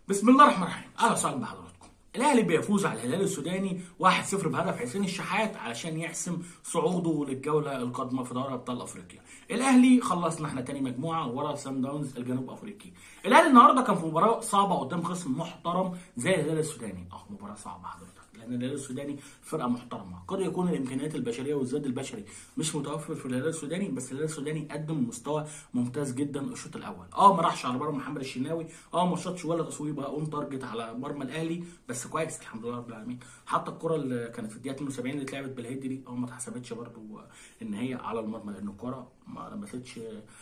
بسم الله الرحمن الرحيم اهلا وسهلا بحضراتكم الاهلي بيفوز على الهلال السوداني 1-0 بهدف حسين الشحات علشان يحسم صعوده للجوله القادمه في دوري ابطال افريقيا الاهلي خلصنا احنا تاني مجموعه ورا سان داونز الجنوب افريقي الاهلي النهارده كان في مباراه صعبه قدام خصم محترم زي الهلال السوداني اه مباراه صعبه حضرتك لان الهلال السوداني فرقه محترمه قد يكون الامكانيات البشريه والزاد البشري مش متوفر في الهلال السوداني بس الهلال السوداني قدم مستوى ممتاز جدا الشوط الاول اه ما راحش على مرمى محمد الشناوي اه ما شاطش ولا تصويبه اون تارجت على مرمى الاهلي بس كويس الحمد لله رب العالمين حتى الكره اللي كانت في الدقيقه 72 اللي اتلعبت بالهيد دي اه ما اتحسبتش برده ان هي على المرمى لان الكره ما لمستش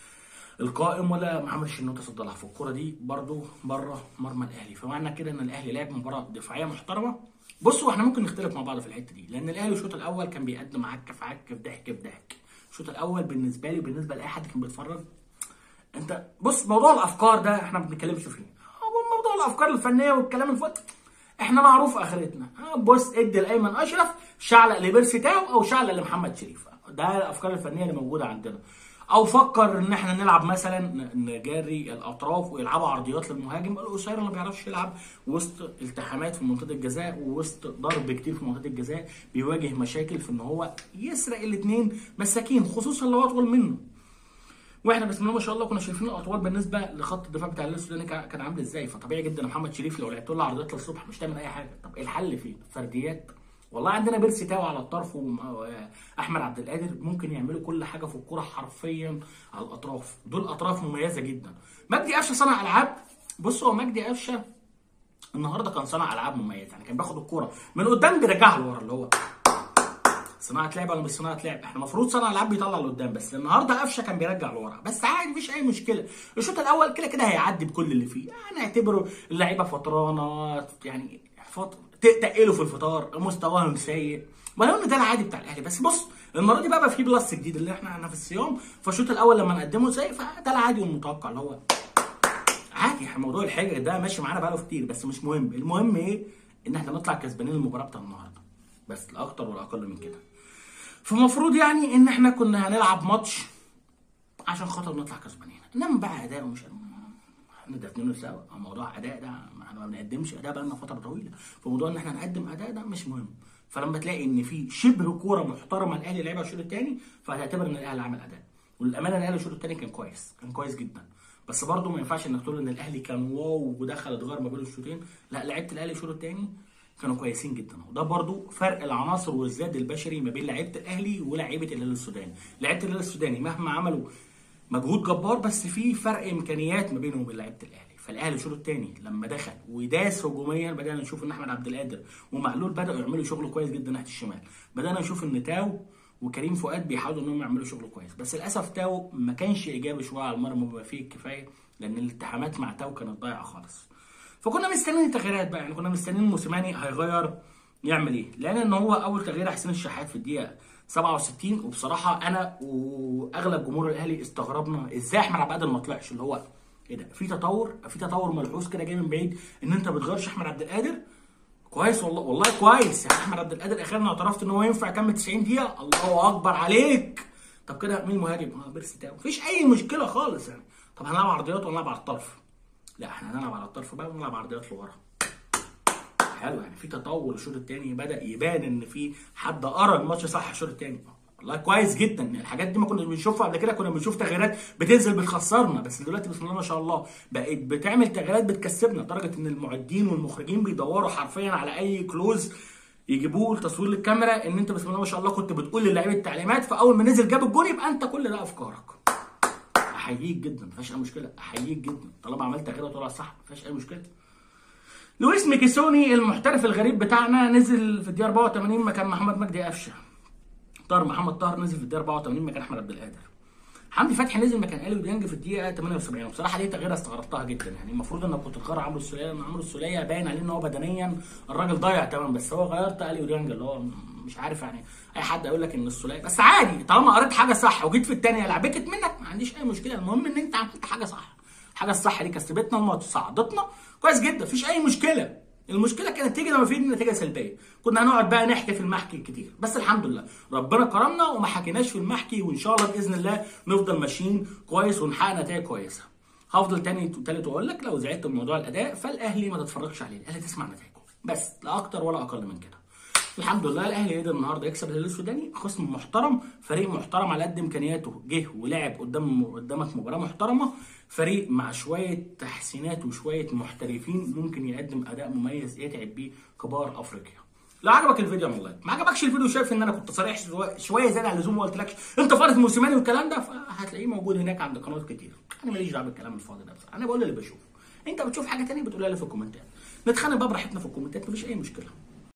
القائم ولا محمد الشناوي تصدى لها فالكره دي برده بره مرمى الاهلي فمعنى كده ان الاهلي لعب مباراه دفاعيه محترمه بصوا احنا ممكن نختلف مع بعض في الحته دي لان الاهلي الشوط الاول كان بيقدم عك في عك في ضحك في ضحك الشوط الاول بالنسبه لي بالنسبه لاي حد كان بيتفرج انت بص موضوع الافكار ده احنا ما بنتكلمش فيه هو موضوع الافكار الفنيه والكلام الفاضي احنا معروف اخرتنا ها، بص ادي لايمن اشرف شعلق لبيرسي تاو او شعلق لمحمد شريف ده الافكار الفنيه اللي موجوده عندنا او فكر ان احنا نلعب مثلا ن- نجري الاطراف ويلعبوا عرضيات للمهاجم القصير اللي ما بيعرفش يلعب وسط التحامات في منطقه الجزاء ووسط ضرب كتير في منطقه الجزاء بيواجه مشاكل في ان هو يسرق الاثنين مساكين خصوصا لو اطول منه واحنا بسم الله ما شاء الله كنا شايفين الاطوال بالنسبه لخط الدفاع بتاع الهلال السوداني كان كان عامل ازاي فطبيعي جدا محمد شريف لو لعبت له عرضيات للصبح مش تعمل اي حاجه طب ايه الحل فين فرديات والله عندنا بيرسي تاو على الطرف واحمد عبد القادر ممكن يعملوا كل حاجه في الكوره حرفيا على الاطراف دول اطراف مميزه جدا مجدي قفشه صنع العاب بص هو مجدي قفشه النهارده كان صنع العاب مميز يعني كان بياخد الكوره من قدام بيرجعها لورا اللي هو صناعه لعب ولا مش صناعه لعب احنا المفروض صنع العاب بيطلع لقدام بس النهارده قفشه كان بيرجع لورا بس عادي مفيش اي مشكله الشوط الاول كده كده هيعدي بكل اللي فيه يعني اعتبره اللعيبه فطرانه يعني فط... ت- تقلوا في الفطار مستواهم سيء ما هو ده العادي بتاع الاهلي بس بص المره دي بقى, بقى في بلس جديد اللي احنا احنا في الصيام فالشوط الاول لما نقدمه زي فده العادي والمتوقع اللي هو عادي احنا موضوع الحجر ده ماشي معانا بقاله كتير بس مش مهم المهم ايه ان احنا نطلع كسبانين المباراه بتاع النهارده بس لا اكتر ولا اقل من كده فالمفروض يعني ان احنا كنا هنلعب ماتش عشان خاطر نطلع كسبانين انما بقى اداء ومش احنا دافنينه سوا أو موضوع اداء ده ما احنا ما بنقدمش اداء بقالنا فتره طويله فموضوع ان احنا نقدم اداء ده مش مهم فلما تلاقي ان في شبه كوره محترمه الاهلي لعبها الشوط الثاني فهتعتبر ان الاهلي عمل اداء وللامانه الاهلي الشوط الثاني كان كويس كان كويس جدا بس برضه ما ينفعش انك تقول ان الاهلي كان واو ودخل اتغير ما بين الشوطين لا لعيبه الاهلي الشوط الثاني كانوا كويسين جدا وده برضو فرق العناصر والزاد البشري ما بين لعيبه الاهلي ولاعيبه الهلال السوداني لعيبه الهلال السوداني مهما عملوا مجهود جبار بس في فرق امكانيات ما بينهم وبين لعيبه الاهلي فالاهلي الشوط الثاني لما دخل وداس هجوميا بدانا نشوف ان احمد عبد القادر ومعلول بداوا يعملوا شغل كويس جدا ناحيه الشمال بدانا نشوف ان تاو وكريم فؤاد بيحاولوا انهم يعملوا شغل كويس بس للاسف تاو ما كانش ايجابي شويه على المرمى بما فيه الكفايه لان الالتحامات مع تاو كانت ضايعه خالص فكنا مستنيين التغييرات بقى يعني كنا مستنيين موسيماني هيغير يعمل ايه لان ان هو اول تغيير حسين الشحات في الدقيقه 67 وبصراحه انا واغلب جمهور الاهلي استغربنا ازاي احمد عبد القادر ما طلعش اللي هو ايه ده في تطور في تطور ملحوظ كده جاي من بعيد ان انت ما بتغيرش احمد عبد القادر كويس والله والله كويس يعني احمد عبد القادر اخيرا اعترفت ان هو ينفع يكمل 90 دقيقه الله اكبر عليك طب كده مين المهاجم؟ اه بيرسي تاو مفيش اي مشكله خالص يعني طب هنلعب عرضيات ولا نلعب على الطرف؟ لا احنا هنلعب على الطرف بقى ونلعب عرضيات لورا حلو يعني في تطور الشوط الثاني بدا يبان ان في حد قرا الماتش صح الشوط الثاني والله كويس جدا الحاجات دي ما كناش بنشوفها قبل كده كنا بنشوف تغييرات بتنزل بتخسرنا بس دلوقتي بسم الله ما شاء الله بقت بتعمل تغييرات بتكسبنا لدرجه ان المعدين والمخرجين بيدوروا حرفيا على اي كلوز يجيبوه لتصوير الكاميرا ان انت بسم الله ما شاء الله كنت بتقول للعيبه التعليمات فاول ما نزل جاب الجول يبقى انت كل ده افكارك احييك جدا ما فيهاش اي مشكله احييك جدا طالما عملت تغيير وطلع صح ما فيهاش اي مشكله لويس ميكيسوني المحترف الغريب بتاعنا نزل في الدقيقه 84 مكان محمد مجدي قفشه طاهر محمد طاهر نزل في الدقيقه 84 مكان احمد عبد القادر حمدي فتحي نزل مكان اليو ديانج في الدقيقه 78 وبصراحه دي تغييره استغربتها جدا يعني المفروض انك كنت تغير عمرو السوليه لان عمرو السوليه باين عليه ان هو بدنيا الراجل ضايع تمام بس هو غيرت اليو ديانج اللي هو مش عارف يعني اي حد يقول لك ان السوليه بس عادي طالما قريت حاجه صح وجيت في الثانيه لعبكت منك ما عنديش اي مشكله المهم ان انت عملت حاجه صح الحاجه الصح دي كسبتنا الماتش صعدتنا كويس جدا مفيش اي مشكله المشكله كانت تيجي لما في نتيجه سلبيه كنا هنقعد بقى نحكي في المحكي كتير بس الحمد لله ربنا كرمنا وما حكيناش في المحكي وان شاء الله باذن الله نفضل ماشيين كويس ونحقق نتائج كويسه هفضل تاني وتالت واقول لك لو زعلت من موضوع الاداء فالاهلي ما تتفرجش عليه الاهلي تسمع نتائجه بس لا اكتر ولا اقل من كده الحمد لله الاهلي قدر النهارده يكسب الهلال السوداني خصم محترم فريق محترم على قد امكانياته جه ولعب قدام قدامك مباراه محترمه فريق مع شويه تحسينات وشويه محترفين ممكن يقدم اداء مميز يتعب بيه كبار افريقيا لو عجبك الفيديو اعمل لايك ما عجبكش الفيديو شايف ان انا كنت صريح شويه زياده عن اللزوم وما قلتلكش انت فارس موسيماني والكلام ده فهتلاقيه موجود هناك عند قنوات كتير انا ماليش دعوه بالكلام الفاضي ده بصراحه انا بقول اللي بشوفه انت بتشوف حاجه تانية بتقولها لي في الكومنتات نتخانق بقى براحتنا في الكومنتات مفيش اي مشكله